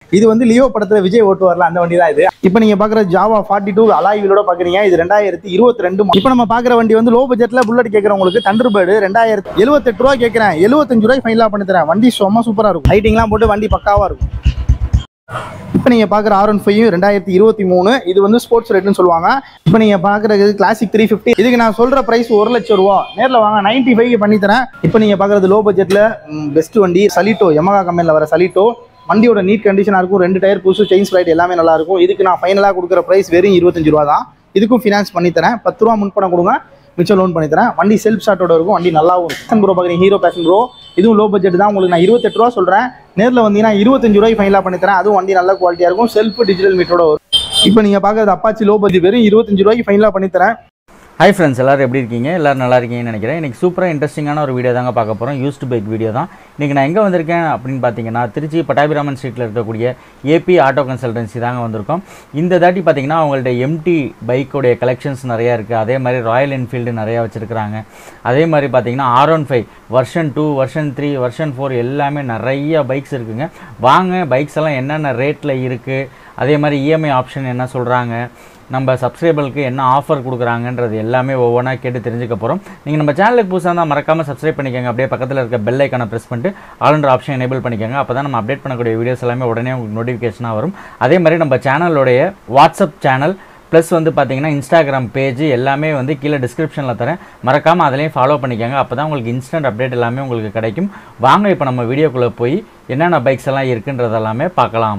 இது வந்து லியோ படத்துல விஜய் ஓட்டு வரல அந்த வண்டி தான் இது இப்போ நீங்க பாக்குற ஜாவா ஃபார்ட்டி டூ அலாய் வீலோட பாக்குறீங்க இது ரெண்டாயிரத்தி இருபத்தி ரெண்டு இப்போ நம்ம பாக்குற வண்டி வந்து லோ பட்ஜெட்ல புல்லட் கேட்கறவங்களுக்கு தண்டர்பேர்டு ரெண்டாயிரத்தி எழுபத்தெட்டு ரூபா கேட்கறேன் எழுபத்தஞ்சு ரூபாய் ஃபைனலா பண்ணி தரேன் வண்டி சும்மா சூப்பரா இருக்கும் லைட்டிங்லாம் போட்டு வண்டி பக்காவா இருக்கும் இப்போ நீங்கள் பார்க்குற ஆர் ஒன் ஃபைவ் ரெண்டாயிரத்தி இருபத்தி மூணு இது வந்து ஸ்போர்ட்ஸ் ரேட்னு சொல்லுவாங்க இப்போ நீங்கள் பார்க்குறது கிளாசிக் த்ரீ ஃபிஃப்டி இதுக்கு நான் சொல்கிற ப்ரைஸ் ஒரு லட்சம் ரூபா நேரில் வாங்க நைன்ட்டி ஃபைவ் பண்ணி தரேன் இப்போ நீங்கள் பார்க்குறது லோ பட்ஜெட்டில் பெஸ்ட் வண்டி சலிட்டோ யமகா கம்பெனியில் வர சலிட்டோ வண்டியோட நீட் கண்டிஷனாக இருக்கும் ரெண்டு டயர் புதுசு செயின் ஸ்லைட் எல்லாமே நல்லா இருக்கும் இதுக்கு நான் ஃபைனலாக கொடுக்குற ப்ரைஸ் வெறும் இருபத்தஞ்சு ரூபா தான் இதுக்கும் ஃபினான்ஸ் பண்ணி தரேன் பத்து ரூபா முன்பணம் கொடுங்க மிச்சம் லோன் பண்ணி தரேன் வண்டி செல்ஃப் ஸ்டார்ட்டோட இருக்கும் வண்டி நல்லாவும் இருக்கும் ப்ரோ பார்க்குறீங்க ஹீரோ பேஷன் ப்ரோ இதுவும் லோ பட்ஜெட் தான் உங்களுக்கு நான் இருபத்தெட்டு ரூபா சொல்கிறேன் நேரில் வந்தீங்கன்னா இருபத்தஞ்சு ரூபாய் ஃபைனலாக பண்ணி தரேன் அதுவும் வண்டி நல்ல குவாலிட்டியாக இருக்கும் செல்ஃப் டிஜிட்டல் மீட்டரோட வரும் இப்போ நீங்கள் பார்க்குறது அப்பாச்சி லோ பட்ஜெட் வெறும் இருபத்தஞ்சு ரூபாய்க்கு ஃபைனலாக பண்ணி தரேன் ஹாய் ஃப்ரெண்ட்ஸ் எல்லாரும் எப்படி இருக்கீங்க எல்லாரும் நல்லா இருக்கீங்கன்னு நினைக்கிறேன் இன்றைக்கி சூப்பராக இன்ட்ரெஸ்டிங்கான ஒரு வீடியோ தாங்க பார்க்க போகிறோம் யூஸ்டு பைக் வீடியோ தான் இன்றைக்கி நான் எங்கே வந்திருக்கேன் அப்படின்னு பார்த்தீங்கன்னா திருச்சி பட்டாபிராமன் ஸ்ட்ரீட்டில் இருக்கக்கூடிய ஏபி ஆட்டோ கன்சல்டன்சி தாங்க வந்திருக்கோம் இந்த தாட்டி பார்த்தீங்கன்னா அவங்கள்ட்ட எம்டி பைக்கோடைய கலெக்ஷன்ஸ் நிறையா இருக்குது அதே மாதிரி ராயல் என்ஃபீல்டு நிறையா வச்சுருக்கிறாங்க அதே மாதிரி பார்த்தீங்கன்னா R one five version two version three version four எல்லாமே நிறைய பைக்ஸ் இருக்குங்க வாங்க பைக்ஸ் எல்லாம் என்னென்ன ரேட்டில் இருக்குது அதே மாதிரி இஎம்ஐ ஆப்ஷன் என்ன சொல்கிறாங்க நம்ம சப்ஸ்கிரைபருக்கு என்ன ஆஃபர் கொடுக்குறாங்கன்றது எல்லாமே ஒவ்வொன்றா கேட்டு தெரிஞ்சுக்க போகிறோம் நீங்கள் நம்ம சேனலுக்கு புதுசாக இருந்தால் மறக்காமல் சப்ஸ்கிரைப் பண்ணிக்கோங்க அப்படியே பக்கத்தில் இருக்க பெல் ஐக்கானை ப்ரெஸ் பண்ணிட்டு ஆல்ன்ற ஆப்ஷன் எனேபிள் பண்ணிக்கோங்க அப்போ தான் நம்ம அப்டேட் பண்ணக்கூடிய வீடியோஸ் எல்லாமே உடனே உங்களுக்கு நோட்டிஃபிகேஷனாக வரும் அதே மாதிரி நம்ம சேனலோடைய வாட்ஸ்அப் சேனல் ப்ளஸ் வந்து பார்த்தீங்கன்னா இன்ஸ்டாகிராம் பேஜ் எல்லாமே வந்து கீழே டிஸ்கிரிப்ஷனில் தரேன் மறக்காமல் அதிலையும் ஃபாலோ பண்ணிக்கோங்க அப்போ தான் உங்களுக்கு இன்ஸ்டன்ட் அப்டேட் எல்லாமே உங்களுக்கு கிடைக்கும் வாங்க இப்போ நம்ம வீடியோக்குள்ளே போய் என்னென்ன பைக்ஸ் எல்லாம் இருக்குன்றதெல்லாமே பார்க்கலாம்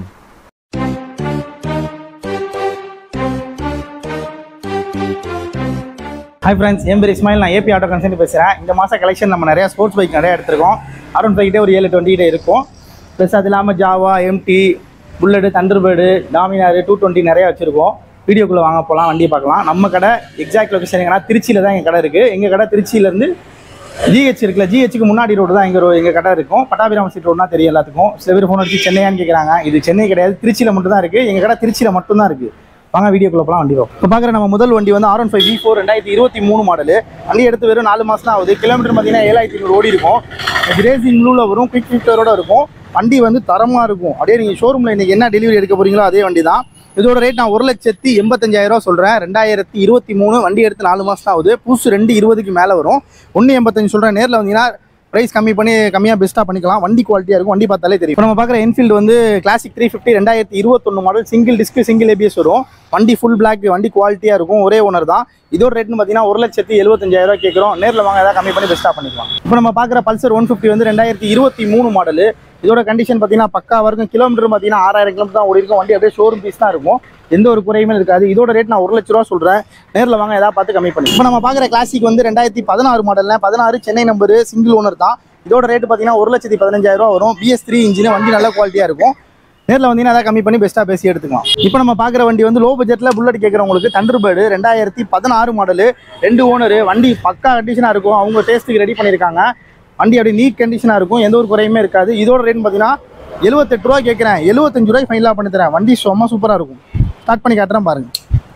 ஹாய் ஃப்ரெண்ட்ஸ் என் பேர் இஸ்மாயில் நான் ஏபி ஆட்டோ கன்சல்ட் பேசுகிறேன் இந்த மாதம் கலெக்ஷன் நம்ம நிறையா ஸ்போர்ட்ஸ் பைக் நிறைய எடுத்திருக்கோம் அரௌண்ட் ஃபைவ்கிட்டே ஒரு ஏழு டுவெண்ட்டி கிட்டே இருக்கும் ப்ளஸ் அது இல்லாமல் Jawa MT bullet Thunderbird Dominar two twenty நிறையா வச்சுருக்கோம் வீடியோக்குள்ளே வாங்க போகலாம் வண்டியை பார்க்கலாம் நம்ம கடை எக்ஸாக்ட் லொக்கேஷன் எங்கன்னா திருச்சியில் தான் எங்கள் கடை இருக்குது எங்கள் கடை திருச்சியிலேருந்து ஜிஹெச் இருக்குல்ல ஜிஹெச்சுக்கு முன்னாடி ரோடு தான் எங்கள் எங்கள் கடை இருக்கும் பட்டாபிராம ஸ்ட்ரீட் ரோடுனா தெரியும் எல்லாத்துக்கும் சில பேர் ஃபோன் அடிச்சு சென்னையான்னு கேட்குறாங்க இது சென்னை கிடையாது திருச்சியில் மட்டும் தான் இருக்குது எங்கள் கடை திருச்சியில் மட்டும் தான் இருக்குது வாங்க வீடியோக்குள்ள போகலாம் வண்டி வரும் இப்போ பார்க்குற நம்ம முதல் வண்டி வந்து R one five V four ரெண்டாயிரத்தி இருபத்தி மூணு மாடல் வண்டி எடுத்து வெறும் நாலு மாதம் தான் ஆகுது கிலோமீட்டர் பார்த்தீங்கன்னா ஏழாயிரத்தி ஐநூறு ஓடி இருக்கும் ரேசிங் ப்ளூவில் வரும் குயிக் ஃபிஃப்டரோட இருக்கும் வண்டி வந்து தரமாக இருக்கும் அப்படியே நீங்கள் ஷோரூமில் இன்றைக்கி என்ன டெலிவரி எடுக்க போகிறீங்களோ அதே வண்டி தான் இதோட ரேட் நான் ஒரு லட்சத்தி எண்பத்தஞ்சாயிரம் ரூபா சொல்கிறேன் ரெண்டாயிரத்தி இருபத்தி மூணு வண்டி எடுத்து நாலு மாதம் தான் ஆகுது புதுசு ரெண்டு இருபதுக்கு மேலே வரும் ஒன்று எண்பத்தஞ்சு சொல்கிறேன் நேரில் வந்தீங்கன்னா ப்ரைஸ் கம்மி பண்ணி கம்மியாக பெஸ்ட்டாக பண்ணிக்கலாம் வண்டி குவாலிட்டியாக இருக்கும் வண்டி பார்த்தாலே தெரியும் இப்போ நம்ம பார்க்குற என்ஃபீல்டு வந்து கிளாசிக் த்ரீ ஃபிஃப்டி ரெண்டாயிரத்தி இருபத்தொன்று model single disc single ABS வரும் வண்டி ஃபுல் பிளாக் வண்டி குவாலிட்டியாக இருக்கும் ஒரே ஓனர் தான் இதோட ரேட்னு பார்த்தீங்கன்னா ஒரு லட்சத்தி எழுபத்தஞ்சாயிரம் ரூபாய் கேட்குறோம் நேரில் வாங்க ஏதாவது கம்மி பண்ணி பெஸ்ட்டாக பண்ணிக்கலாம் இப்போ நம்ம பார்க்குற பல்சர் ஒன் ஃபிஃப்டி வந்து ரெண்டாயிரத்தி இருபத்தி மூணு மாடல் இதோட கண்டிஷன் பார்த்தீங்கன்னா பக்கா வரைக்கும் கிலோமீட்டர் பார்த்தீங்கன்னா ஆறாயிரம் கிலோமீட்டர் தான் ஓடி இருக்கும் வண்டி அப்படியே ஷோரூம் பீஸ் தான் இருக்கும் எந்த ஒரு குறையுமே இருக்காது இதோட ரேட் நான் ஒரு லட்ச ரூபா சொல்கிறேன் நேரில் வாங்க ஏதாவது பார்த்து கம்மி பண்ணி இப்போ நம்ம பார்க்குற கிளாசிக் வந்து ரெண்டாயிரத்தி பதினாறு மாடலில் பதினாறு சென்னை நம்பர் சிங்கிள் ஓனர் தான் இதோட ரேட் பார்த்தீங்கன்னா ஒரு லட்சத்தி பதினஞ்சாயிரம் ரூபா வரும் பிஎஸ் த்ரீ இன்ஜின் வண்டி நல்ல குவாலிட்டியாக இருக்கும் நேரில் வந்தீங்கன்னா அதை கம்மி பண்ணி பெஸ்ட்டாக பேசி எடுத்துக்கலாம் இப்போ நம்ம பார்க்குற வண்டி வந்து லோ பட்ஜெட்டில் புல்லட் கேட்குறவங்களுக்கு தண்டர்பேர்டு ரெண்டாயிரத்தி பதினாறு மாடலு ரெண்டு ஓனர் வண்டி பக்கா கண்டிஷனாக இருக்கும் அவங்க டேஸ்ட்டுக்கு ரெடி பண்ணியிருக்காங்க வண்டி அப்படி நீட் கண்டிஷனாக இருக்கும் எந்த ஒரு குறையுமே இருக்காது இதோட ரேட் பார்த்தீங்கன்னா எழுபத்தெட்டு ரூபா கேட்குறேன் எழுபத்தஞ்சு ரூபாய் ஃபைனலாக பண்ணி தரேன் வண்டி சும்மா சூப்பராக இருக்கும் ஸ்டார்ட் பண்ணி காட்டுறேன் பாருங்க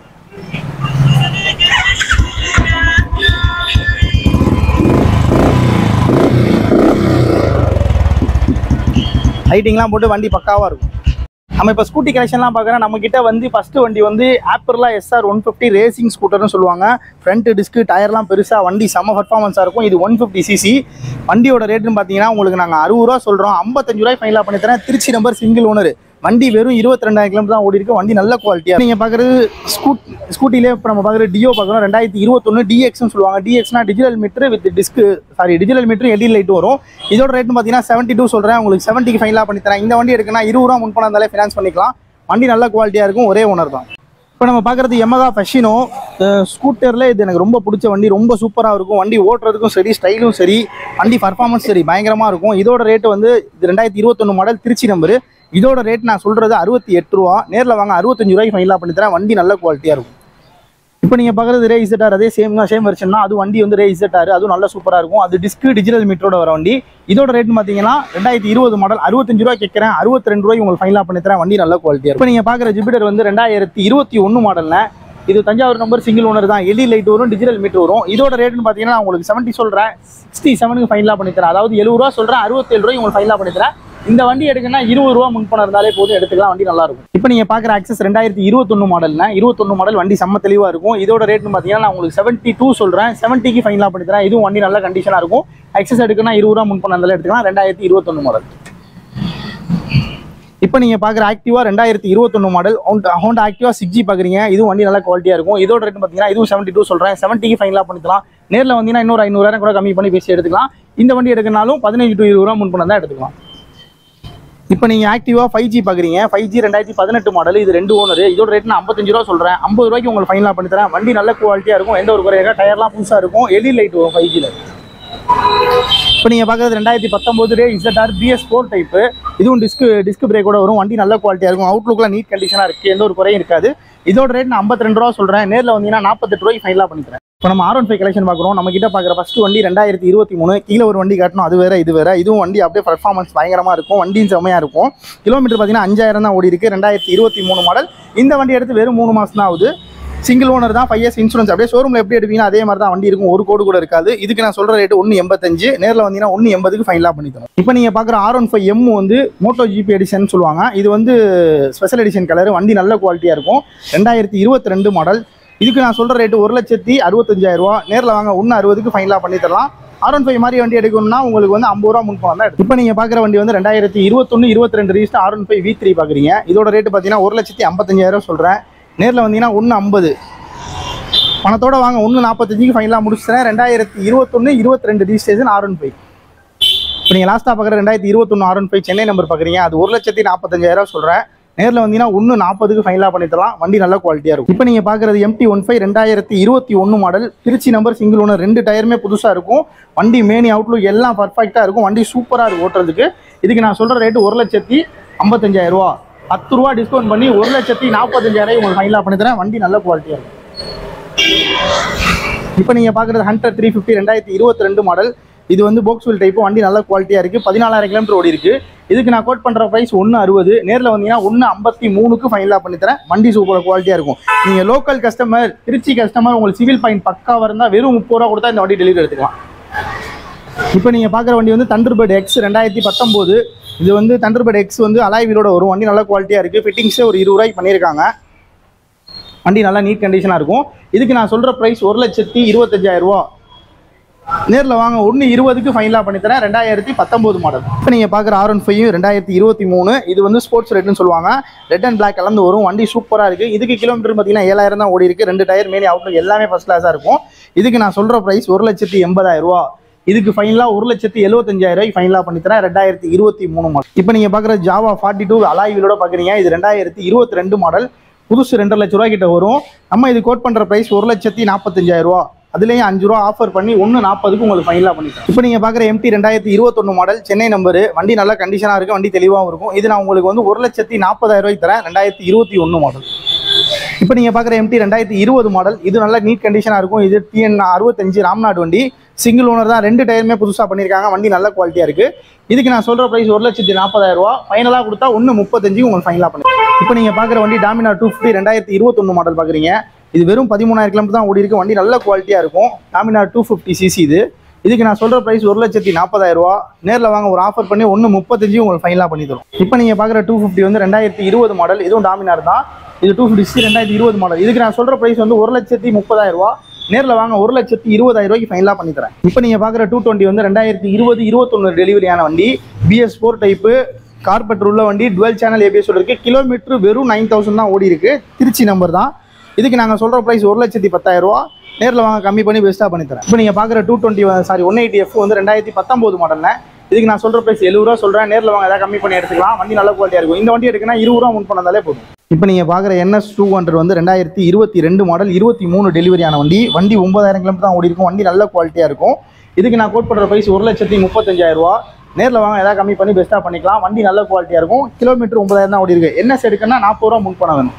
லைட்டிங்லாம் போட்டு வண்டி பக்காவாக இருக்கும் நம்ம இப்போ ஸ்கூட்டி கலெக்ஷன்லாம் பார்க்குறோம் நம்ம கிட்ட வந்து ஃபர்ஸ்ட் வண்டி வந்து ஆப்பர்லா எஸ்ஆர் ஒன் ஃபிஃப்டி ரேசிங் ஸ்கூட்டர்னு சொல்லுவாங்க ஃப்ரண்ட் டிஸ்க்கு டயர்லாம் பெருசாக வண்டி செம்ம பர்ஃபார்மன்ஸாக இருக்கும் இது ஒன் ஃபிஃப்டி சிசி வண்டியோட ரேட்டுன்னு பார்த்தீங்கன்னா உங்களுக்கு நாங்கள் அறுபது ரூபா சொல்கிறோம் ஐம்பத்தஞ்சு ரூபாய் ஃபைனலாக பண்ணி தரேன் திருச்சி நம்பர் சிங்கிள் ஓனர் வண்டி வெறும் இருபத்தி ரெண்டாயிரம் கிலோமீட்டர் தான் ஓடி இருக்கு வண்டி நல்ல குவாலிட்டியாக நீங்கள் பார்க்குறது ஸ்கூட் ஸ்கூட்டிலே இப்போ நம்ம பார்க்குறது டியோ பார்க்குறோம் ரெண்டாயிரத்தி இருபத்தொன்று டிஎக்ஸ்னு சொல்லுவாங்க டிஎக்ஸ்னா digital meter with disc sorry digital meter L E light வரும் இதோட ரேட்னு பார்த்தீங்கன்னா செவன்ட்டி டூ சொல்கிறேன் உங்களுக்கு செவன்ட்டிக்கு ஃபைனலாக பண்ணி தரேன் இந்த வண்டி எடுக்கணும் இருபது ரூபா முன்பணம் இருந்தாலே ஃபினான்ஸ் பண்ணிக்கலாம் வண்டி நல்ல குவாலிட்டியாக இருக்கும் ஒரே ஓனர் தான் இப்போ நம்ம பார்க்குறது எமகா ஃபெஷினோ ஸ்கூட்டரில் இது எனக்கு ரொம்ப பிடிச்ச வண்டி ரொம்ப சூப்பராக இருக்கும் வண்டி ஓட்டுறதுக்கும் சரி ஸ்டைலும் சரி வண்டி பர்ஃபார்மன்ஸ் சரி பயங்கரமாக இருக்கும் இதோட ரேட்டு வந்து இது ரெண்டாயிரத்தி இருபத்தொன்று மாடல் திருச்சி நம்பரு இதோட ரேட் நான் சொல்கிறது அறுபத்தி எட்டு ரூபா நேரில் வாங்க அறுபத்தஞ்சு ரூபாய்க்கு ஃபைனலாக பண்ணி தரேன் வண்டி நல்ல குவாலிட்டியாக இருக்கும் இப்போ நீங்கள் பார்க்குறது ரே இசட்டார் அதே சேம் தான் சேம் வெர்ஷன் தான் அது வண்டி வந்து ரே இசட்டார் அதுவும் நல்ல சூப்பராக இருக்கும் அது டிஸ்க் டிஜிட்டல் மீட்டரோட வர வண்டி இதோட ரேட் பார்த்தீங்கன்னா ரெண்டாயிரத்தி இருபது மாடல் அறுபத்தஞ்சு ரூபா கேட்குறேன் அறுபத்தி ரெண்டு ரூபாய் உங்களுக்கு ஃபைனலாக பண்ணி தரேன் வண்டி நல்ல குவாலிட்டியாக இப்போ நீங்கள் பார்க்குற ஜிபிடர் வந்து ரெண்டாயிரத்தி இருபத்தி ஒன்று மாடலில் இது தஞ்சாவூர் நம்பர் சிங்கிள் ஓனர் தான் எல்இ லைட் வரும் டிஜிட்டல் மீட்டர் வரும் இதோட ரேட்னு பார்த்தீங்கன்னா நான் உங்களுக்கு செவன்ட்டி சொல்கிறேன் சிக்ஸ்டி செவனுக்கு ஃபைனலாக பண்ணி தரேன் அதாவது எழுபது ரூபா சொல்கிறேன் அறுபத்தேழு ரூபாய் உங்களுக்கு ஃபைனலாக பண்ணி தரேன் இந்த வண்டி எடுக்கணும்னா இருபது ரூபா முன்பணம் இருந்தாலே போதும் எடுத்துக்கலாம் வண்டி நல்லா இருக்கும் இப்போ நீங்க பாக்குற ஆக்சஸ் ரெண்டாயிரத்தி இருபத்தொன்னு மாடல்னா இருபத்தொன்னு மாடல் வண்டி செம்ம தெளிவா இருக்கும் இதோட ரேட்னு பாத்தீங்கன்னா நான் உங்களுக்கு செவன்ட்டி டூ சொல்றேன் செவன்ட்டிக்கு ஃபைனலாக பண்ணி தரேன் இதுவும் வண்டி நல்ல கண்டிஷனா இருக்கும் ஆக்சஸ் எடுக்கணும்னா இருபது ரூபா முன்பணம் இருந்தாலும் எடுத்துக்கலாம் ரெண்டாயிரத்தி இருபத்தொன்னு மாடல் இப்போ நீங்க பாக்குற ஆக்டிவா ரெண்டாயிரத்தி இருபத்தொன்னு model Honda Activa six G பாக்குறீங்க இதுவும் வண்டி நல்லா குவாலிட்டியா இருக்கும் இதோட ரேட் பாத்தீங்கன்னா இதுவும் செவன்ட்டி டூ சொல்றேன் செவன்ட்டிக்கு ஃபைனலாக பண்ணிக்கலாம் நேரில் வந்தீங்கன்னா இன்னொரு ஐநூறுவாயிரம் கூட கம்மி பண்ணி பேசி எடுத்துக்கலாம் இந்த வண்டி எடுக்கனாலும் பதினஞ்சு டு இருபது ரூபா முன்பணம் தான் எடுத்துக்கலாம் இப்போ நீங்க ஆக்டிவா ஃபைவ் ஜி பாக்குறீங்க ஃபைவ் ஜி ரெண்டாயிரத்தி பதினெட்டு மாடல் இது ரெண்டு ஓனர் இதோட ரேட் நான் ஐம்பத்தஞ்சு ரூபா சொல்றேன் ஐம்பது ரூபாய்க்கு உங்களுக்கு ஃபைனலாக பண்ணி தரேன் வண்டி நல்ல குவாலிட்டியா இருக்கும் எந்த ஒரு குறையாக டயர்லாம் புதுசா இருக்கும் எலி லைட் வரும் ஃபைவ் ஜியில் இப்போ நீங்கள் பார்க்குறது ரெண்டாயிரத்தி பத்தொம்போது Ray ZR BS four type இதுவும் டிஸ்க் டிஸ்க் பிரேக்கோட வரும் வண்டி நல்ல குவாலிட்டியாக இருக்கும் அவுட்லுக்கில் நீட் கண்டிஷனாக இருக்குது எந்த ஒரு குறையும் இருக்காது இதோட ரேட் நான் 52 ரூபா சொல்கிறேன் நேரில் வந்தீங்கன்னா நாற்பத்தெட்டு ரூபாய்க்கு ஃபைனலாக பண்ணிக்கிறேன் இப்போ நம்ம ஆர் ஒன் ஃபைவ் கலெக்ஷன் பார்க்குறோம் நம்ம கிட்ட பார்க்குற ஃபர்ஸ்ட் வண்டி ரெண்டாயிரத்தி இருபத்தி மூணு கீழே ஒரு வண்டி காட்டணும் அது வேற இது வேற இதுவும் வண்டி அப்படியே பர்ஃபார்மன்ஸ் பயங்கரமாக இருக்கும் வண்டியும் செம்மையாக இருக்கும் கிலோமீட்டர் பார்த்தீங்கன்னா அஞ்சாயிரம் தான் ஓடி இருக்கு ரெண்டாயிரத்தி இருபத்தி மூணு மாடல் இந்த வண்டி எடுத்து வெறும் மூணு மாதம் தான் ஆகுது சிங்கிள் ஓனர் தான் ஃபைவ் இயர்ஸ் இன்சூரன்ஸ் அப்படியே ஷோரூமில் எப்படி எடுப்பீங்கன்னா அதே மாதிரி தான் வண்டி இருக்கும் ஒரு கோடு கூட இருக்காது இதுக்கு நான் சொல்கிற ரேட்டு ஒன்று எண்பத்தஞ்சு நேரில் வந்தீங்கன்னா ஒன்று எண்பதுக்கு ஃபைனலாக பண்ணி தரோம் இப்போ நீங்கள் பார்க்குற ஆர் ஒன் ஃபைவ் எம் வந்து மோட்டோ ஜிபி எடிஷன் சொல்லுவாங்க இது வந்து ஸ்பெஷல் எடிஷன் கலர் வண்டி நல்ல குவாலிட்டியாக இருக்கும் ரெண்டாயிரத்தி இருபத்தி ரெண்டு மாடல் இதுக்கு நான் சொல்கிற ரேட்டு ஒரு லட்சத்தி அறுபத்தஞ்சாயிரம் ரூபா நேரில் வாங்க ஒன்று அறுபதுக்கு ஃபைனலாக பண்ணி தரலாம் ஆர் ஒன் ஃபைவ் மாதிரி வண்டி எடுக்கணும்னா உங்களுக்கு வந்து ஐம்பது ரூபா முன்பணம் தான் இப்போ நீங்கள் பார்க்குற வண்டி வந்து ரெண்டாயிரத்தி இருபத்தொன்று இருபத்தி ரெண்டு ரீஸ்ட் R one five V three பார்க்குறீங்க இதோட ரேட்டு பார்த்தீங்கன்னா ஒரு லட்சத்தி ஐம்பத்தஞ்சாயிரம் சொல்கிறேன் நேரில் வந்தீங்கன்னா ஒன்று ஐம்பது பணத்தோட வாங்க ஒன்று நாற்பத்தஞ்சுக்கு ஃபைனலாக முடிச்சுறேன் ரெண்டாயிரத்தி இருபத்தொன்று இருபத்தி ரெண்டு ரிஜிஸ்ட்ரேஷன் ஆர் ஒன் ஃபைவ் இப்போ நீங்கள் லாஸ்ட்டாக பார்க்குற ரெண்டாயிரத்தி இருபத்தொன்று R one five Chennai number பார்க்குறீங்க அது ஒரு லட்சத்தி நாற்பத்தஞ்சாயிரம் சொல்கிறேன் நேரில் வந்தீங்கன்னா ஒன்று நாற்பதுக்கு ஃபைனலாக பண்ணி தரலாம் வண்டி நல்ல குவாலிட்டியாக இருக்கும் இப்போ நீங்கள் பார்க்குறது எம்டி ஒன் ஃபைவ் ரெண்டாயிரத்தி இருபத்தி ஒன்று model Trichy number single owner ரெண்டு டயருமே புதுசாக இருக்கும் வண்டி மேனி அவுட்லுக் எல்லாம் பர்ஃபெக்டாக இருக்கும் வண்டி சூப்பராக இருக்கும் ஓட்டுறதுக்கு இதுக்கு நான் சொல்கிற ரேட்டு ஒரு லட்சத்தி ஐம்பத்தஞ்சாயிரம் ரூபா பத்து ரூபா டிஸ்கவுண்ட் பண்ணி ஒரு லட்சத்தி நாற்பத்தஞ்சாயிரம் உங்களுக்கு ஃபைனலாக பண்ணி தரேன் வண்டி நல்ல குவாலிட்டியாக இருக்கும் இப்போ நீங்கள் பார்க்குறது ஹண்டர் த்ரீ ஃபிஃப்டி ரெண்டாயிரத்தி இருபத்தி ரெண்டு மாடல் இது வந்து போக்ஸ்வில் டைப்பு வண்டி நல்ல குவாலிட்டியாக இருக்குது பதினாலாயிரம் கிலோமீட்டர் ஓடி இருக்கு இதுக்கு நான் கோட் பண்ணுற ப்ரைஸ் ஒன்று அறுபது நேரில் வந்தீங்கன்னா ஒன்று ஐம்பத்தி மூணுக்கு ஃபைனலாக பண்ணித்தரேன் வண்டி சூப்பர் குவாலிட்டியாக இருக்கும் நீங்கள் லோக்கல் கஸ்டமர் திருச்சி கஸ்டமர் உங்களுக்கு சிவில் பாயிண்ட் பக்காவாக இருந்தால் வெறும் முப்பது ரூபா கொடுத்தா இந்த வண்டி டெலிவரி எடுத்துக்கலாம் இப்போ நீங்கள் பார்க்குற வண்டி வந்து தண்டர்பர்ட் எக்ஸ் ரெண்டாயிரத்தி பத்தொம்போது இது வந்து தண்டர்பர்ட் எக்ஸ் வந்து அலாய் வீலோட வரும் வண்டி நல்ல குவாலிட்டியாக இருக்குது ஃபிட்டிங்ஸே ஒரு இருபது ரூபாய்க்கு பண்ணியிருக்காங்க வண்டி நல்லா நீட் கண்டிஷனாக இருக்கும் இதுக்கு நான் சொல்கிற ப்ரைஸ் ஒரு லட்சத்தி இருபத்தஞ்சாயிரம் ரூபா நேரில் வாங்க ஒன்று இருபதுக்கு ஃபைனலாக பண்ணித்தரேன் ரெண்டாயிரத்தி பத்தொம்போது மாடல் இப்போ நீங்கள் பார்க்குற ஆர் ஒன் ஃபைவ் ரெண்டாயிரத்தி இருபத்தி மூணு இது வந்து ஸ்போர்ட்ஸ் ரெட்னு சொல்லுவாங்க ரெட் அண்ட் பிளாக் கலந்து வரும் வண்டி சூப்பராக இருக்குது இதுக்கு கிலோமீட்டர் பார்த்தீங்கன்னா ஏழாயிரம் தான் ஓடி இருக்கு ரெண்டு டயர் மேலே அவுட்லுக் எல்லாமே ஃபஸ்ட் கிளாஸாக இருக்கும் இதுக்கு நான் சொல்கிற ப்ரைஸ் ஒரு லட்சத்தி எண்பதாயிரம் ரூபா இதுக்கு ஃபைனலாக ஒரு லட்சத்தி எழுபத்தஞ்சாயிரம் ரூபாய்க்கு ஃபைனலாக பண்ணித்தரேன் ரெண்டாயிரத்தி இருபத்தி மூணு மாடல் இப்போ நீங்கள் பார்க்குற ஜாவா ஃபார்ட்டி டூ அலாய் வீலோட பார்க்குறீங்க இது ரெண்டாயிரத்தி இருபத்தி ரெண்டு மாடல் புதுசு ரெண்டரை லட்ச ரூபாய் கிட்ட வரும் நம்ம இது கோட் பண்ணுற ப்ரைஸ் ஒரு லட்சத்தி நாற்பத்தஞ்சாயிரம் ரூபா அதுலேயும் அஞ்சு ரூபா ஆஃபர் பண்ணி ஒன்று நாற்பதுக்கு உங்களுக்கு ஃபைனலாக பண்ணிட்டேன் இப்போ நீங்கள் பார்க்குற எம்டி ரெண்டாயிரத்தி இருபத்தொன்று மாடல் சென்னை நம்பர் வண்டி நல்லா கண்டிஷனாக இருக்கும் வண்டி தெளிவாகவும் இருக்கும் இது நான் உங்களுக்கு வந்து ஒரு லட்சத்தி நாற்பதாயிரம் ரூபாய்க்கு தரேன் ரெண்டாயிரத்தி இருபத்தி ஒன்று மாடல் இப்போ நீங்கள் பார்க்குற எம்டி ரெண்டாயிரத்தி இருபது மாடல் இது நல்ல நீட் கண்டிஷனாக இருக்கும் இது டிஎன் அறுபத்தஞ்சு ராம்நாடு வண்டி சிங்கிள் ஓனர் தான் ரெண்டு டயருமே புதுசாக பண்ணியிருக்காங்க வண்டி நல்ல குவாலிட்டியாக இருக்குது இதுக்கு நான் சொல்கிற ப்ரைஸ் ஒரு லட்சத்தி நாற்பதாயிரம் ரூபா ஃபைனலாக கொடுத்தா ஒன்று முப்பத்தஞ்சு உங்களுக்கு ஃபைனலாக பண்ணி இப்போ நீங்கள் பார்க்குற வண்டி டாமினார் டூ ஃபிஃப்டி ரெண்டாயிரத்தி இருபத்தொன்று மாடல் பார்க்குறீங்க இது வெறும் பதிமூணாயிரம் கிலோமீட்டர் தான் ஓடி இருக்கு வண்டி நல்ல குவாலிட்டியாக இருக்கும் டாமினார் டூ ஃபிஃப்டி சிசி இது இதுக்கு நான் சொல்கிற ப்ரைஸ் ஒரு லட்சத்தி நாற்பதாயிரம் ரூபா நேரில் வாங்க ஒரு ஆஃபர் பண்ணி ஒன்று முப்பத்தஞ்சு உங்களுக்கு ஃபைனலாக பண்ணி தரும் இப்போ நீங்கள் பார்க்குற டூ ஃபிஃப்டி வந்து ரெண்டாயிரத்தி இருபது மாடல் இதுவும் டாமினார் தான் இது டூ ஃபிஃப்டி சி ரெண்டாயிரத்தி இருபது மாடல் இதுக்கு நான் சொல்கிற ப்ரைஸ் வந்து ஒரு லட்சத்தி முப்பதாயிரம் ரூபா நேரில் வாங்க ஒரு லட்சத்தி இருபதாயிரம் ரூபாய்க்கு ஃபைனலாக பண்ணி தரேன் இப்போ நீங்கள் பார்க்குற டூ டுவெண்ட்டி வந்து ரெண்டாயிரத்தி இருபது இருபத்தொன்று டெலிவரியான வண்டி பிஎஸ் ஃபோர் டைப்பு கார்பெட் உள்ள வண்டி டுவெல் சேனல் ஏபிஎஸ் இருக்கு கிலோமீட்டர் வெறும் நைன் தௌசண்ட் தான் ஓடி இருக்கு திருச்சி நம்பர் தான் இதுக்கு நாங்கள் சொல்கிற ப்ரைஸ் ஒரு லட்சத்தி பத்தாயிரம் ரூபா நேரில் வாங்க கம்மி பண்ணி பெஸ்ட்டாக பண்ணி தரேன் இப்போ நீங்கள் பார்க்குற two twenty sorry one eighty F வந்து ரெண்டாயிரத்தி பத்தொம்போது மாடல்ல இதுக்கு நான் சொல்கிற ப்ரைஸ் எழுபது ரூபா சொல்கிறேன் நேரில் வாங்க ஏதாவது கம்மி பண்ணி எடுத்துக்கலாம் வண்டி நல்ல குவாலிட்டியாக இருக்கும் இந்த வண்டி எடுக்குன்னா இருபது ரூபா முன் பண்ணாலே போதும் இப்போ நீங்கள் பார்க்குற என்எஸ் டூ ஹண்ட்ரட் வந்து ரெண்டாயிரத்தி இருபத்தி ரெண்டு மாடல் இருபத்தி மூணு டெலிவரியான வண்டி வண்டி ஒன்பதாயிரம் கிலோமீட்டர் தான் ஓடி இருக்கும் வண்டி நல்ல குவாலிட்டியாக இருக்கும் இதுக்கு நான் கோட் பண்ணுற ப்ரைஸ் ஒரு லட்சத்தி முப்பத்தஞ்சாயிரம் ரூபா நேரில் வாங்க ஏதாவது கம்மி பண்ணி பெஸ்ட்டாக பண்ணிக்கலாம் வண்டி நல்ல குவாலிட்டியாக இருக்கும் கிலோமீட்டர் ஒன்பதாயிரம் தான் ஓடி இருக்கு என்எஸ் எடுக்கணும்னா நாற்பது ரூபா முன் பண்ண வேணும்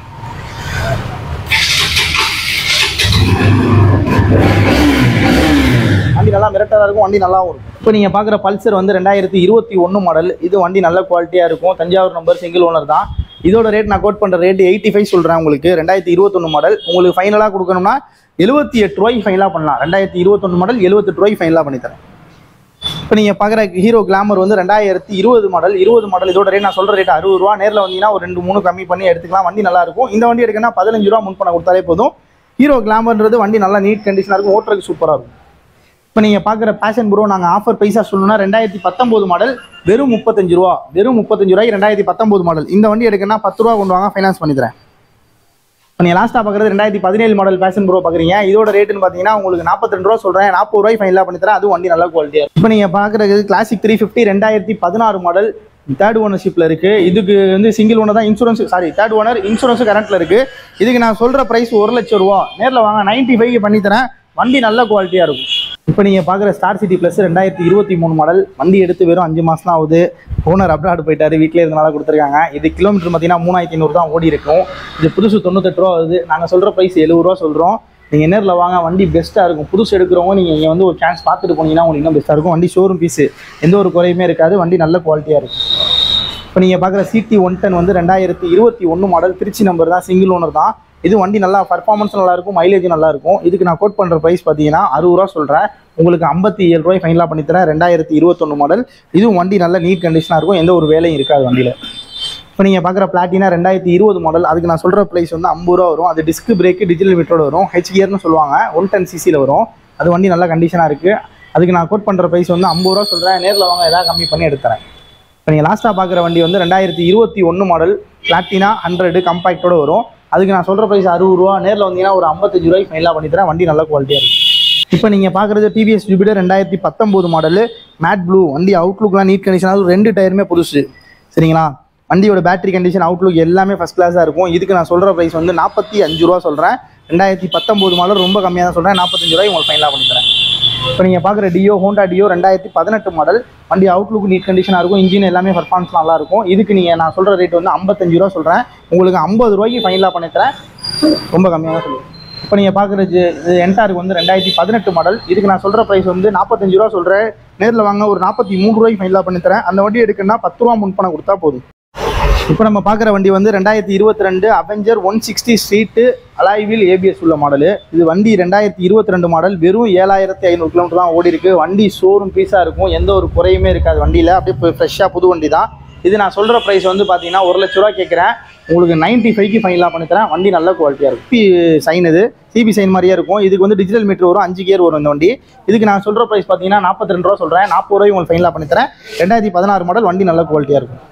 வண்டி நல்லா மிரட்டதாக இருக்கும் வண்டி நல்லாவும் இருக்கும் இப்போ நீங்கள் பார்க்குற பல்சர் வந்து ரெண்டாயிரத்தி இருபத்தி ஒன்று மாடல் இது வண்டி நல்ல குவாலிட்டியாக இருக்கும் தஞ்சாவூர் நம்பர் சிங்கிள் ஓனர் தான் இதோட ரேட் நான் கோட் பண்ணுற ரேட் எயிட்டி ஃபைவ் சொல்கிறேன் உங்களுக்கு ரெண்டாயிரத்தி இருபத்தொன்று மாடல் உங்களுக்கு ஃபைனலாக கொடுக்கணும்னா எழுபத்தி எட்டு ரூபாய்க்கு ஃபைனலாக பண்ணலாம் ரெண்டாயிரத்தி இருபத்தொன்று மாடல் எழுபத்தெட்டு ரூபாய்க்கு ஃபைனலாக பண்ணித்தரேன் இப்போ நீங்கள் பார்க்குற ஹீரோ கிளாமர் வந்து ரெண்டாயிரத்தி இருபது மாடல் இருபது மாடல் இதோட ரேட் நான் சொல்கிற ரேட் அறுபது ரூபா நேரில் வந்தீங்கன்னா ஒரு ரெண்டு மூணு கம்மி பண்ணி எடுத்துக்கலாம் வண்டி நல்லா இருக்கும் இந்த வண்டி எடுக்கணும்னா பதினஞ்சு ரூபா முன் பண்ண கொடுத்தாலே போதும் ஹீரோ கிளாமர்ன்றது வண்டி நல்லா நீட் கண்டிஷனாக இருக்கும் ஓட்டுறதுக்கு சூப்பராக இருக்கும் இப்போ நீங்கள் பார்க்குற பேஷன் ப்ரோ நாங்கள் ஆஃபர் பைசா சொல்லணும்னா ரெண்டாயிரத்தி பத்தொம்போது மாடல் வெறும் முப்பத்தஞ்சு ரூபா வெறும் முப்பத்தஞ்சு ரூபாய்க்கு ரெண்டாயிரத்தி பத்தொம்போது மாடல் இந்த வண்டி எடுக்கணும்னா பத்து ரூபா கொண்டு வாங்க ஃபைனான்ஸ் பண்ணி தரேன் இப்போ நீங்கள் லாஸ்ட்டாக பார்க்குறது ரெண்டாயிரத்தி பதினேழு மாடல் பேஷன் ப்ரோ பார்க்குறீங்க இதோட ரேட்டுன்னு பார்த்தீங்கன்னா உங்களுக்கு நாற்பத்தி ரெண்டு ரூபா சொல்கிறேன் நாற்பது ரூபாய் ஃபைனலாக பண்ணி தரேன் அதுவும் வண்டி நல்ல குவாலிட்டியாக இப்போ நீங்கள் பார்க்குறது கிளாசிக் த்ரீ ஃபிஃப்டி ரெண்டாயிரத்தி பதினாறு மாடல் தேர்ட் ஓனர்ஷிப்பில் இருக்குது இதுக்கு வந்து சிங்கிள் ஓனர் தான் இன்சூரன்ஸ் சாரி தேர்ட் ஓனர் இன்சூரன்ஸும் கரண்ட்டில் இருக்குது இதுக்கு நான் சொல்கிற ப்ரைஸ் ஒரு லட்சம் ரூபா நேரில் வாங்க நைன்ட்டி ஃபைவ் பண்ணி தரேன் வண்டி நல்ல குவாலிட்டியாக இருக்கும் இப்போ நீங்கள் பார்க்குற ஸ்டார் சிட்டி ப்ளஸ் ரெண்டாயிரத்தி இருபத்தி மூணு மாடல் வண்டி எடுத்து வெறும் அஞ்சு மாதம் தான் ஆகுது ஓனர் அப்ராட் போயிட்டாரு வீட்டிலே இருந்தனால கொடுத்துருக்காங்க இது கிலோமீட்டர் பார்த்தீங்கன்னா மூணாயிரத்தி ஐநூறு தான் ஓடி இருக்கும் இது புதுசு தொண்ணூத்தெட்டு ரூபா வருது நாங்கள் சொல்கிற ப்ரைஸ் எழுபது ரூபா சொல்கிறோம் நீங்கள் நேரில் வாங்க வண்டி பெஸ்ட்டாக இருக்கும் புதுசு எடுக்கிறவங்க நீங்கள் இங்கே வந்து ஒரு சான்ஸ் பார்த்துட்டு போனீங்கன்னா உங்களுக்கு இன்னும் பெஸ்ட்டாக இருக்கும் வண்டி ஷோரூம் பீஸு எந்த ஒரு குறையுமே இருக்காது வண்டி நல்ல குவாலிட்டியாக இருக்கும் இப்போ நீங்கள் பார்க்குற சிடி ஒன் டென் வந்து ரெண்டாயிரத்தி இருபத்தி ஒன்று மாடல் திருச்சி நம்பர் தான் சிங்கிள் ஓனர் தான் இது வண்டி நல்லா பர்ஃபார்மன்ஸ் நல்லா இருக்கும் மைலேஜ் நல்லா இருக்கும் இதுக்கு நான் கோட் பண்ணுற ப்ரைஸ் பார்த்தீங்கன்னா அறுபது ரூபா சொல்கிறேன் உங்களுக்கு ஐம்பத்தி ஏழு ரூபாய் ஃபைனலாக பண்ணி தரேன் ரெண்டாயிரத்தி இருபத்தொன்று மாடல் இதுவும் வண்டி நல்ல நீட் கண்டிஷனாக இருக்கும் எந்த ஒரு வேலையும் இருக்காது வண்டியில் இப்போ நீங்கள் பார்க்குற பிளாட்டினா ரெண்டாயிரத்தி இருபது மாடல் அதுக்கு நான் சொல்கிற ப்ரைஸ் வந்து ஐம்பது ரூபா வரும் அது டிஸ்க் பிரேக்கு டிஜிட்டல் மீட்டரோட வரும் ஹெச் கியர்னு சொல்லுவாங்க ஒன் டென் சிசியில் வரும் அது வண்டி நல்ல கண்டிஷனாக இருக்குது அதுக்கு நான் கோட் பண்ணுற ப்ரைஸ் வந்து ஐம்பது ரூபா சொல்கிறேன் நேரில் வாங்க ஏதாவது கம்மி பண்ணி எடுத்துறேன் இப்போ நீங்கள் லாஸ்ட்டாக பார்க்குற வண்டி வந்து ரெண்டாயிரத்தி இருபத்தி ஒன்று மாடல் பிளாட்டினா ஹண்ட்ரடு கம்பேக்டோட வரும் அதுக்கு நான் சொல்கிற ப்ரைஸ் அறுபது ரூபா நேரில் வந்தீங்கன்னா ஒரு ஐம்பத்தஞ்சு ரூபாய்க்கு ஃபைனலாக பண்ணி தரேன் வண்டி நல்ல குவாலிட்டியாக இருக்கும் இப்போ நீங்கள் பார்க்குறது டிவிஎஸ் ஜூபிடர் ரெண்டாயிரத்தி பத்தொம்போது மாடலு மேட் ப்ளூ வண்டி அவுட்லுக்லாம் நீட் கண்டிஷன் அது ரெண்டு டயருமே புதுசு சரிங்களா வண்டியோட பேட்டரி கண்டிஷன் அவுட்லுக் எல்லாமே ஃபஸ்ட் கிளாஸாக இருக்கும் இதுக்கு நான் சொல்கிற ப்ரைஸ் வந்து நாற்பத்தி அஞ்சு ரூபா சொல்கிறேன் ரெண்டாயிரத்தி பத்தொம்போது மாடல் ரொம்ப கம்மியாக தான் சொல்கிறேன் நாற்பத்தஞ்சு ரூபாய் உங்களுக்கு ஃபைனலாக பண்ணி தரேன் இப்போ நீங்கள் பார்க்குற டியோ ஹோண்டா டியோ ரெண்டாயிரத்தி பதினெட்டு மாடல் வண்டி அவுட்லுக் நீட் கண்டிஷனாக இருக்கும் இன்ஜின் எல்லாமே பர்ஃபார்மன்ஸ் நல்லா இருக்கும் இதுக்கு நீங்கள் நான் சொல்கிற ரேட் வந்து ஐம்பத்தஞ்சு ரூபா சொல்கிறேன் உங்களுக்கு ஐம்பது ரூபாய்க்கு ஃபைனலாக பண்ணி தரேன் ரொம்ப கம்மியாக தான் சொல்லுவேன் இப்போ நீங்கள் பார்க்குற இது என்டாருக்கு வந்து ரெண்டாயிரத்தி பதினெட்டு மாடல் இதுக்கு நான் சொல்கிற ப்ரைஸ் வந்து நாற்பத்தஞ்சு ரூபா சொல்கிறேன் நேரில் வாங்க ஒரு நாற்பத்தி மூணு ரூபாய்க்கு ஃபைனலாக பண்ணி தரேன் அந்த வண்டி எடுக்கணும்னா பத்து ரூபா முன்பணம் கொடுத்தா போதும் இப்போ நம்ம பார்க்குற வண்டி வந்து ரெண்டாயிரத்தி இருபத்தி ரெண்டு அவெஞ்சர் ஒன் சிக்ஸ்டி ஸ்ட்ரீட்டு அலாய்வில் ஏபிஎஸ் உள்ள மாடலு இது வண்டி ரெண்டாயிரத்தி இருபத்தி ரெண்டு மாடல் வெறும் ஏழாயிரத்தி ஐநூறு கிலோமீட்டர் தான் ஓடி இருக்கு வண்டி ஷோரூம் பீஸாக இருக்கும் எந்த ஒரு குறையுமே இருக்காது வண்டியில் அப்படியே ஃப்ரெஷ்ஷாக புது வண்டி தான் இது நான் சொல்கிற ப்ரைஸ் வந்து பார்த்தீங்கன்னா ஒரு லட்ச ரூபா கேட்குறேன் உங்களுக்கு நைன்ட்டி ஃபைவ்க்கு ஃபைனலாக பண்ணி தரேன் வண்டி நல்ல குவாலிட்டியாக இருக்கும் பி சைன் இது சிபி சைன் மாதிரியே இருக்கும் இதுக்கு வந்து டிஜிட்டல் மீட்டர் வரும் அஞ்சு கியர் வரும் இந்த வண்டி இதுக்கு நான் சொல்கிற ப்ரைஸ் பார்த்தீங்கன்னா நாற்பத்தி ரெண்டு ரூபா சொல்கிறேன் நாற்பது ரூபாய் உங்களுக்கு ஃபைனலாக பண்ணி தரேன் ரெண்டாயிரத்தி பதினாறு மாடல் வண்டி நல்ல குவாலிட்டியாக இருக்கும்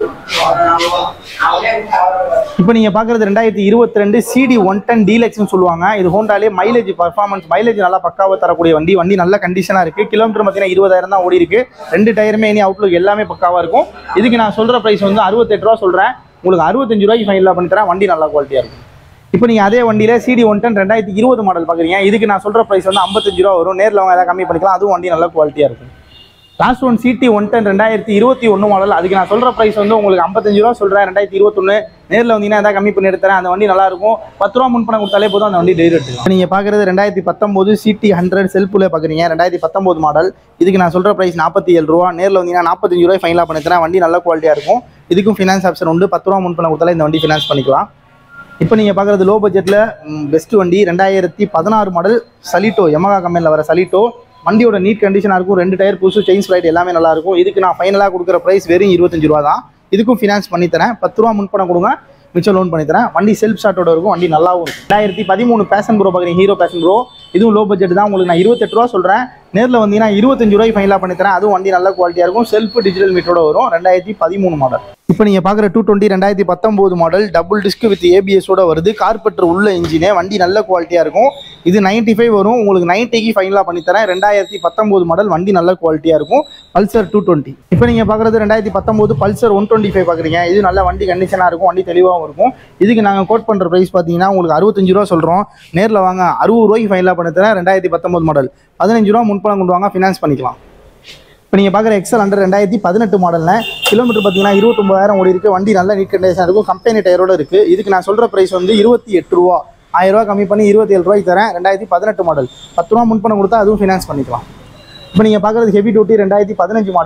இப்போ நீங்கள் பார்க்குறது ரெண்டாயிரத்தி இருபத்தி ரெண்டு சிடி ஒன் டென் டீலக்ஸ்னு சொல்லுவாங்க இது ஹோண்டாலே மைலேஜ் பர்ஃபார்மன்ஸ் மைலேஜ் நல்லா பக்காவாக தரக்கூடிய வண்டி வண்டி நல்ல கண்டிஷனாக இருக்குது கிலோமீட்டர் பார்த்தீங்கன்னா இருபதாயிரம் தான் ஓடி இருக்கு ரெண்டு டயருமே இனி அவுட்லுக் எல்லாமே பக்காவாக இருக்கும் இதுக்கு நான் சொல்கிற ப்ரைஸ் வந்து அறுபத்தெட்டு ரூபா சொல்கிறேன் உங்களுக்கு அறுபத்தஞ்சு ரூபாய்க்கு ஃபைனலாக பண்ணி தரேன் வண்டி நல்லா குவாலிட்டியாக இருக்கும் இப்போ நீங்கள் அதே வண்டியில் சிடி ஒன் டென் ரெண்டாயிரத்தி இருபது மாடல் பார்க்குறீங்க இதுக்கு நான் சொல்கிற ப்ரைஸ் வந்து ஐம்பத்தஞ்சு ரூபா வரும் நேரில் அவங்க ஏதாவது கம்மி பண்ணிக்கலாம் அதுவும் வண்டி நல்லா குவாலிட்டியாக இருக்கும் last one CD one ten ரெண்டாயிரத்தி இருபத்தி ஒன்று மாடல் அதுக்கு நான் சொல்கிற ப்ரைஸ் வந்து உங்களுக்கு ஐம்பத்தஞ்சு ரூபா சொல்கிறேன் ரெண்டாயிரத்தி இருபத்தொன்று நேரில் வந்தீங்கன்னா எதாவது கம்மி பண்ணி எடுத்துறேன் அந்த வண்டி நல்லா இருக்கும் பத்து ரூபா முன்பணம் கொடுத்தாலே போதும் அந்த வண்டி டெய்லி எடுத்துக்கலாம் நீங்கள் பார்க்குறது ரெண்டாயிரத்தி பத்தொம்போது சிடி ஹண்ட்ரட் செல்ஃபுல பார்க்குறீங்க ரெண்டாயிரத்தி பத்தொம்போது மாடல் இதுக்கு நான் சொல்கிற ப்ரைஸ் நாற்பத்தி ஏழு ரூபா நேரில் வந்தீங்கன்னா நாற்பத்தஞ்சு ரூபாய் ஃபைனலாக பண்ணி தரேன் வண்டி நல்ல குவாலிட்டியாக இருக்கும் இதுக்கும் ஃபினான்ஸ் ஆப்ஷன் உண்டு பத்து ரூபா முன்பணம் கொடுத்தாலே இந்த வண்டி ஃபினான்ஸ் பண்ணிக்கலாம் இப்போ நீங்கள் பார்க்குறது லோ பட்ஜெட்டில் பெஸ்ட் வண்டி ரெண்டாயிரத்தி பதினாறு மாடல் சலிட்டோ யமகா கம்பெனியில் வர சலிட்டோ வண்டியோட நீட் கண்டிஷனாக இருக்கும் ரெண்டு டயர் புதுசு செயின் ஸ்லைட் எல்லாமே நல்லா இருக்கும் இதுக்கு நான் ஃபைனலாக கொடுக்குற ப்ரைஸ் வெறும் இருபத்தஞ்சு ரூபா தான் இதுக்கும் ஃபினான்ஸ் பண்ணி தரேன் பத்து ரூபா முன்பணம் கொடுங்க மிச்சம் லோன் பண்ணி தரேன் வண்டி செல்ஃப் ஷாட்டோட இருக்கும் வண்டி நல்லாவும் இருக்கும் ரெண்டாயிரத்தி பதிமூணு பேஷன் ப்ரோ பார்க்குறீங்க ஹீரோ பேஷன் ப்ரோ இதுவும் லோ பட்ஜெட் தான் உங்களுக்கு நான் இருபத்தெட்டு ரூபா சொல்கிறேன் நேரில் வந்தீங்கன்னா இருபத்தஞ்சு ரூபாய் ஃபைனலாக பண்ணி தரேன் அதுவும் வண்டி நல்ல குவாலிட்டியாக இருக்கும் செல்ஃப் டிஜிட்டல் மீட்டரோட வரும் ரெண்டாயிரத்தி பதிமூணு மாடல் இப்போ நீங்கள் பார்க்குற டூ டுவெண்ட்டி ரெண்டாயிரத்தி பத்தொம்போது மாடல் டபுள் டிஸ்க் வித் ஏபிஎஸோட வருது கார்பெட்டர் உள்ள இன்ஜினே வண்டி நல்ல குவாலிட்டியாக இருக்கும் இது 95 ஃபைவ் வரும் உங்களுக்கு நைன்ட்டிக்கு ஃபைனலாக பண்ணி தரேன் ரெண்டாயிரத்தி பத்தொம்போது மாடல் வண்டி நல்ல குவாலிட்டியாக இருக்கும் பல்சர் டூ டுவெண்ட்டி இப்போ நீங்கள் பார்க்குறது ரெண்டாயிரத்தி பத்தொம்போது பல்சர் ஒன் டுவெண்ட்டி ஃபைவ் பார்க்குறீங்க இது நல்ல வண்டி கண்டிஷனாக இருக்கும் வண்டி தெளிவாகவும் இருக்கும் இதுக்கு நாங்கள் கோட் பண்ணுற ப்ரைஸ் பார்த்தீங்கன்னா உங்களுக்கு அறுபத்தஞ்சு ரூபா சொல்கிறோம் நேரில் வாங்க அறுபது ரூபாய்க்கு ஃபைனலாக பண்ணி தரேன் ரெண்டாயிரத்தி பத்தொம்போது மாடல் பதினஞ்சு ரூபா முன்பணம் கொண்டு வாங்க ஃபினான்ஸ் பண்ணிக்கலாம் இப்போ நீங்கள் பார்க்குற எக்ஸல் அண்டர் ரெண்டாயிரத்தி பதினெட்டு மாடலில் கிலோமீட்டர் பார்த்தீங்கன்னா இருபத்தொம்பதாயிரம் ஓடி இருக்கு வண்டி நல்ல நீட் கண்டிஷன் இருக்கும் கம்பெனி டயரோட இருக்குது இதுக்கு நான் சொல்கிற ப்ரைஸ் வந்து இருபத்தி எட்டு ரூபா ஆயிரம் ரூபா கம்மி பண்ணி இருபத்தி ஏழு ரூபாய்க்கு தரேன் ரெண்டாயிரத்தி பதினெட்டு மாடல் பத்து ரூபா முன்பணம் கொடுத்தா அதுவும் ஃபினான்ஸ் பண்ணிக்கலாம் இப்போ நீங்கள் பார்க்குறது ஹெவி டியூட்டி ரெண்டாயிரத்தி பதினஞ்சு மாடல்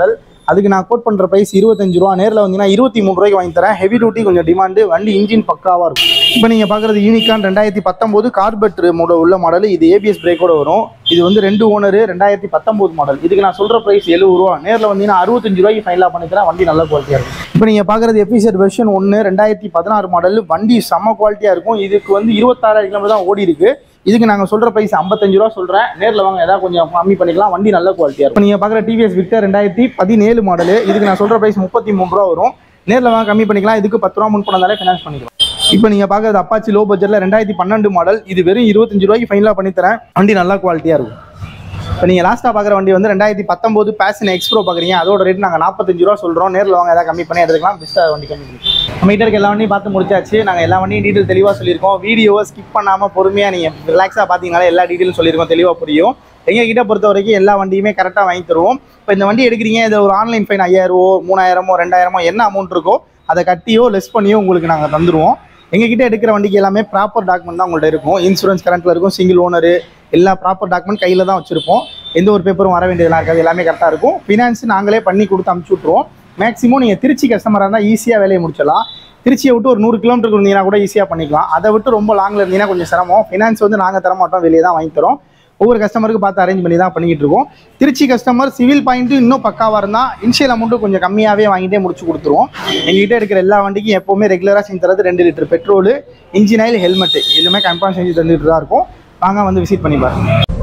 அதுக்கு நான் கோட் பண்ணுற ப்ரைஸ் இருபத்தஞ்சு ரூபா நேரில் வந்தீங்கன்னா இருபத்தி மூணு ரூபாய்க்கு வாங்கி தரேன் ஹெவி டியூட்டி கொஞ்சம் டிமாண்டு வண்டி இன்ஜின் பக்காவாக இருக்கும் இப்போ நீங்கள் பார்க்குறது யூனிகான் ரெண்டாயிரத்தி பத்தொம்போது கார்பெட் மோட உள்ள மாடல் இது ஏபிஎஸ் பிரேக்கோட வரும் இது வந்து ரெண்டு ஓனர் ரெண்டாயிரத்தி பத்தொம்போது மாடல் இதுக்கு நான் சொல்கிற ப்ரைஸ் எழுபது ரூபா நேரில் வந்தீங்கன்னா அறுபத்தஞ்சு ரூபாய்க்கு ஃபைனலாக பண்ணித்தரேன் வண்டி நல்ல குவாலிட்டியாக இருக்கும் இப்போ நீங்கள் பார்க்குறது எபிசெட் வெர்ஷன் ஒன்று ரெண்டாயிரத்தி பதினாறு மாடல் வண்டி செம்ம குவாலிட்டியாக இருக்கும் இதுக்கு வந்து இருபத்தாறாயிரம் கிலோமீட்டர் தான் ஓடி இருக்கு இதுக்கு நாங்கள் சொல்கிற ப்ரைஸ் ஐம்பத்தஞ்சு ரூபா சொல்கிறேன் நேரில் வாங்க ஏதாவது கொஞ்சம் கம்மி பண்ணிக்கலாம் வண்டி நல்ல குவாலிட்டியாக இருக்கும் நீங்கள் பார்க்குற டிவிஎஸ் விக்டர் ரெண்டாயிரத்தி பதினேழு மாடல் இதுக்கு நான் சொல்கிற ப்ரைஸ் முப்பத்தி மூணு ரூபா வரும் நேரில் வாங்க கம்மி பண்ணிக்கலாம் இதுக்கு பத்து ரூபா முன் பண்ணதாலே ஃபினான்ஸ் பண்ணிக்கலாம் இப்போ நீங்கள் பார்க்குறது அப்பாச்சி லோ பட்ஜெட்டில் ரெண்டாயிரத்தி பன்னெண்டு மாடல் இது வெறும் இருபத்தஞ்சு ரூபாய்க்கு ஃபைனலாக பண்ணித்தரேன் வண்டி நல்லா குவாலிட்டியாக இருக்கும் இப்போ நீங்கள் லாஸ்ட்டாக பார்க்குற வண்டி வந்து ரெண்டாயிரத்தி பத்தொம்போது பேஷன் எக்ஸ்ப்ரோ பார்க்குறீங்க அதோட ரேட் நாங்கள் நாற்பத்தஞ்சு ரூபா சொல்கிறோம் நேரில் வாங்க ஏதாவது கம்மி பண்ணி எடுத்துக்கலாம் பெஸ்ட்டாக வண்டி கம்மி பண்ணி நம்ம கிட்ட இருக்க எல்லா வண்டியும் பார்த்து முடிச்சாச்சு நாங்கள் எல்லா வண்டியும் டீட்டெயில் தெளிவாக சொல்லியிருக்கோம் வீடியோவை ஸ்கிப் பண்ணாமல் பொறுமையாக நீங்கள் ரிலாக்ஸாக பார்த்தீங்கனாலே எல்லா டீட்டெயிலும் சொல்லியிருக்கோம் தெளிவாக புரியும் எங்கள் கிட்ட பொறுத்த வரைக்கும் எல்லா வண்டியுமே கரெக்டாக வாங்கி தருவோம் இப்போ இந்த வண்டி எடுக்கிறீங்க இது ஒரு ஆன்லைன் ஃபைன் ஐயாயிரமோ மூணாயிரமோ ரெண்டாயிரமோ என்ன அமௌண்ட் இருக்கோ அதை கட்டியோ லெஸ் பண்ணியோ உங்களுக்கு நாங்கள் தந்துடுவோம் எங்ககிட்ட எடுக்கிற வண்டிக்கு எல்லாமே ப்ராப்பர் டாக்குமெண்ட் தான் உங்கள்ட்ட இருக்கும் இன்சூரன்ஸ் கரண்ட்டில் இருக்கும் சிங்கிள் ஓனரு எல்லா ப்ராப்பர் டாக்குமெண்ட் கையில் தான் வச்சுருப்போம் எந்த ஒரு பேப்பரும் வர வேண்டியதெல்லாம் இருக்காது எல்லாமே கரெக்டாக இருக்கும் ஃபினான்ஸ் நாங்களே பண்ணி கொடுத்து அமுச்சு விட்ருவோம் மேக்ஸிமம் நீங்கள் திருச்சி கஸ்டமராக இருந்தால் ஈஸியாக வேலையை முடிச்சிடலாம் திருச்சியை விட்டு ஒரு நூறு கிலோமீட்டருக்கு இருந்தீங்கன்னா கூட ஈஸியாக பண்ணிக்கலாம் அதை விட்டு ரொம்ப லாங்கில் இருந்தீங்கன்னா கொஞ்சம் சிரமம் ஃபினான்ஸ் வந்து நாங்கள் தர மாட்டோம் வெளியே தான் வாங்கி தரோம் ஒவ்வொரு கஸ்டமருக்கு பார்த்து அரேஞ்ச் பண்ணி தான் பண்ணிக்கிட்டு இருக்கோம் திருச்சி கஸ்டமர் சிவில் பாயிண்ட்டு இன்னும் பக்காவாக இருந்தால் இனிஷியல் அமௌண்ட்டு கொஞ்சம் கம்மியாகவே வாங்கிட்டே முடிச்சு கொடுத்துருவோம் எங்ககிட்ட இருக்கிற எல்லா வண்டிக்கும் எப்போவுமே ரெகுலராக செஞ்சு தரது ரெண்டு litre petrol engine oil helmet எல்லாமே கன்ஃபார்ம் செஞ்சு தந்துட்டு தான் இருக்கும் வாங்க வந்து விசிட் பண்ணி பாருங்க